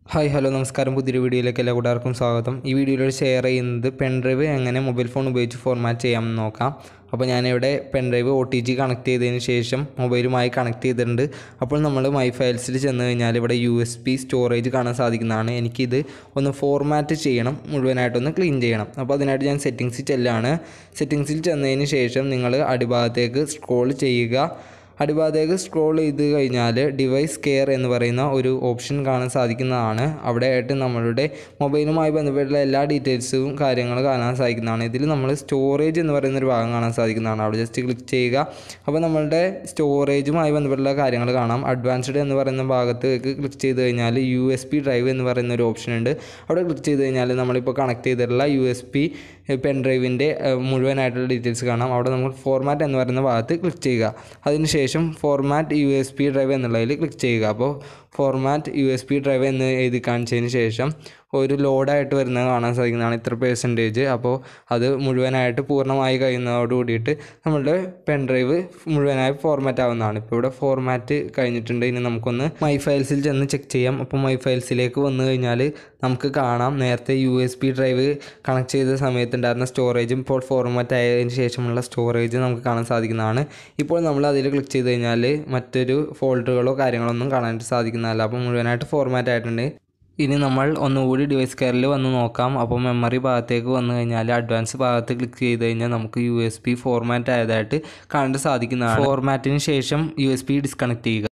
hi hello നമസ്കാരം പുതിയൊരു വീഡിയോയിലേക്ക് എല്ലാ കൂട്ടുകാർക്കും സ്വാഗതം ഈ വീഡിയോയിൽ ഷെയർ ചെയ്യുന്നത് പെൻഡ്രൈവ് എങ്ങനെ മൊബൈൽ ഫോൺ ഉപയോഗിച്ച് ഫോർമാറ്റ് ചെയ്യാമെന്ന് നോക്കാം അപ്പോൾ ഞാനിവിടെ pen drive O T G connect ചെയ്തതിന് ശേഷം മൊബൈലുമായി കണക്ട് ചെയ്തിട്ടുണ്ട് അപ്പോൾ നമ്മൾ മൈ ഫയൽസിൽ ചെന്ന് കഴിഞ്ഞാൽ ഇവിടെ യു എസ് പി സ്റ്റോറേജ് കാണാൻ സാധിക്കുന്നതാണ് എനിക്കിത് ഒന്ന് ഫോർമാറ്റ് ചെയ്യണം മുഴുവനായിട്ടൊന്ന് ക്ലീൻ ചെയ്യണം അപ്പോൾ അതിനായിട്ട് ഞാൻ സെറ്റിങ്സിൽ ചെല്ലാണ് സെറ്റിങ്സിൽ ചെന്നതിന് ശേഷം നിങ്ങൾ അടിഭാഗത്തേക്ക് സ്ക്രോൾ ചെയ്യുക അടിഭാഗത്തേക്ക് സ്ക്രോൾ ചെയ്ത് കഴിഞ്ഞാൽ ഡിവൈസ് കെയർ എന്ന് പറയുന്ന ഒരു ഓപ്ഷൻ കാണാൻ സാധിക്കുന്നതാണ് അവിടെ ആയിട്ട് നമ്മളുടെ മൊബൈലുമായി ബന്ധപ്പെട്ടുള്ള എല്ലാ ഡീറ്റെയിൽസും കാര്യങ്ങളും കാണാൻ സാധിക്കുന്നതാണ് ഇതിൽ നമ്മൾ സ്റ്റോറേജ് എന്ന് പറയുന്ന ഒരു ഭാഗം കാണാൻ സാധിക്കുന്നതാണ് അവിടെ ജസ്റ്റ് ക്ലിക്ക് ചെയ്യുക അപ്പോൾ നമ്മളുടെ സ്റ്റോറേജുമായി ബന്ധപ്പെട്ടുള്ള കാര്യങ്ങൾ കാണാം അഡ്വാൻസ്ഡ് എന്ന് പറയുന്ന ഭാഗത്തേക്ക് ക്ലിക്ക് ചെയ്ത് കഴിഞ്ഞാൽ യു എസ് പി ഡ്രൈവ് എന്ന് പറയുന്ന ഒരു ഓപ്ഷൻ ഉണ്ട് അവിടെ ക്ലിക്ക് ചെയ്ത് കഴിഞ്ഞാൽ നമ്മളിപ്പോൾ കണക്ട് ചെയ്തിട്ടുള്ള യു എസ് പി പെൻ ഡ്രൈവിൻ്റെ മുഴുവനായിട്ടുള്ള ഡീറ്റെയിൽസ് കാണാം അവിടെ നമ്മൾ ഫോർമാറ്റ് എന്ന് പറയുന്ന ഭാഗത്ത് ക്ലിക്ക് ചെയ്യുക അതിനുശേഷം format U S B drive എന്നുള്ളതിൽ ക്ലിക്ക് ചെയ്യുക അപ്പോൾ format U S B drive എന്ന് എഴുതി കാണിച്ചതിന് ശേഷം ഒരു ലോഡായിട്ട് വരുന്നത് കാണാൻ സാധിക്കുന്നതാണ് ഇത്ര പേഴ്സൻറ്റേജ് അപ്പോൾ അത് മുഴുവനായിട്ട് പൂർണ്ണമായി കഴിയുന്നതോട് കൂടിയിട്ട് നമ്മളുടെ പെൻ ഡ്രൈവ് മുഴുവനായി ഫോർമാറ്റ് ആവുന്നതാണ് ഇപ്പോൾ ഇവിടെ ഫോർമാറ്റ് കഴിഞ്ഞിട്ടുണ്ട് ഇനി നമുക്കൊന്ന് മൈ ഫയൽസിൽ ചെന്ന് ചെക്ക് ചെയ്യാം അപ്പോൾ മൈ ഫയൽസിലേക്ക് വന്നു കഴിഞ്ഞാൽ നമുക്ക് കാണാം നേരത്തെ U S B drive connect ചെയ്ത സമയത്തുണ്ടായിരുന്ന സ്റ്റോറേജും ഇപ്പോൾ ഫോർമാറ്റ് ആയതിനു ശേഷമുള്ള സ്റ്റോറേജ് നമുക്ക് കാണാൻ സാധിക്കുന്നതാണ് ഇപ്പോൾ നമ്മൾ അതിൽ ക്ലിക്ക് ചെയ്ത് കഴിഞ്ഞാൽ മറ്റൊരു ഫോൾഡറുകളോ കാര്യങ്ങളോ ഒന്നും കാണാനായിട്ട് സാധിക്കുന്നതല്ല അപ്പോൾ മുഴുവനായിട്ട് ഫോർമാറ്റ് ആയിട്ടുണ്ട് ഇനി നമ്മൾ ഒന്നുകൂടി ഡിവൈസ് കെയറിൽ വന്ന് നോക്കാം അപ്പോൾ മെമ്മറി ഭാഗത്തേക്ക് വന്നു കഴിഞ്ഞാൽ അഡ്വാൻസ് ഭാഗത്ത് ക്ലിക്ക് ചെയ്ത് കഴിഞ്ഞാൽ നമുക്ക് യു എസ് പി ഫോർമാറ്റ് ആയതായിട്ട് കാണാൻ സാധിക്കുന്നതാണ് ഫോർമാറ്റിന് ശേഷം യു എസ് പി ഡിസ്കണക്ട് ചെയ്യുക